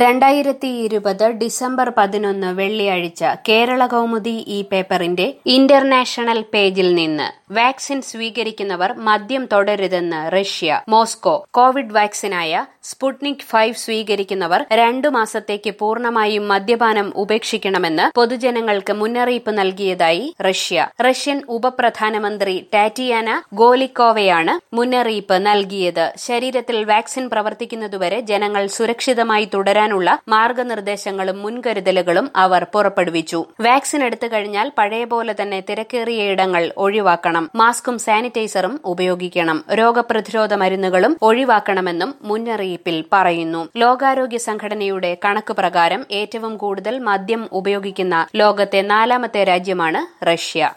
രണ്ടായിരത്തി ഇരുപത് ഡിസംബർ പതിനൊന്ന് വെള്ളിയാഴ്ച കേരള കൗമുദി ഈ പേപ്പറിന്റെ ഇന്റർനാഷണൽ പേജിൽ നിന്ന് വാക്സിൻ സ്വീകരിക്കുന്നവർ മദ്യം തുടരുതെന്ന് റഷ്യ മോസ്കോ കോവിഡ് വാക്സിനായ സ്പുട്നിക് ഫൈവ് സ്വീകരിക്കുന്നവർ രണ്ടു മാസത്തേക്ക് പൂർണ്ണമായും മദ്യപാനം ഉപേക്ഷിക്കണമെന്ന് പൊതുജനങ്ങൾക്ക് മുന്നറിയിപ്പ് നൽകിയതായി റഷ്യ റഷ്യൻ ഉപപ്രധാനമന്ത്രി ടാറ്റിയാന ഗോലിക്കോവയാണ് മുന്നറിയിപ്പ് നൽകിയത് ശരീരത്തിൽ വാക്സിൻ പ്രവർത്തിക്കുന്നതുവരെ ജനങ്ങൾ സുരക്ഷിതമായി തുടരാനുള്ള മാർഗനിർദ്ദേശങ്ങളും മുൻകരുതലുകളും അവർ പുറപ്പെടുവിച്ചു വാക്സിൻ എടുത്തു കഴിഞ്ഞാൽ പഴയ പോലെ തന്നെ തിരക്കേറിയ ഇടങ്ങൾ ഒഴിവാക്കണം മാസ്കും സാനിറ്റൈസറും ഉപയോഗിക്കണം രോഗപ്രതിരോധ മരുന്നുകളും ഒഴിവാക്കണമെന്നും മുന്നറിയിപ്പിൽ പറയുന്നു ലോകാരോഗ്യ സംഘടനയുടെ കണക്ക് പ്രകാരം ഏറ്റവും കൂടുതൽ മദ്യം ഉപയോഗിക്കുന്ന ലോകത്തെ നാലാമത്തെ രാജ്യമാണ് റഷ്യ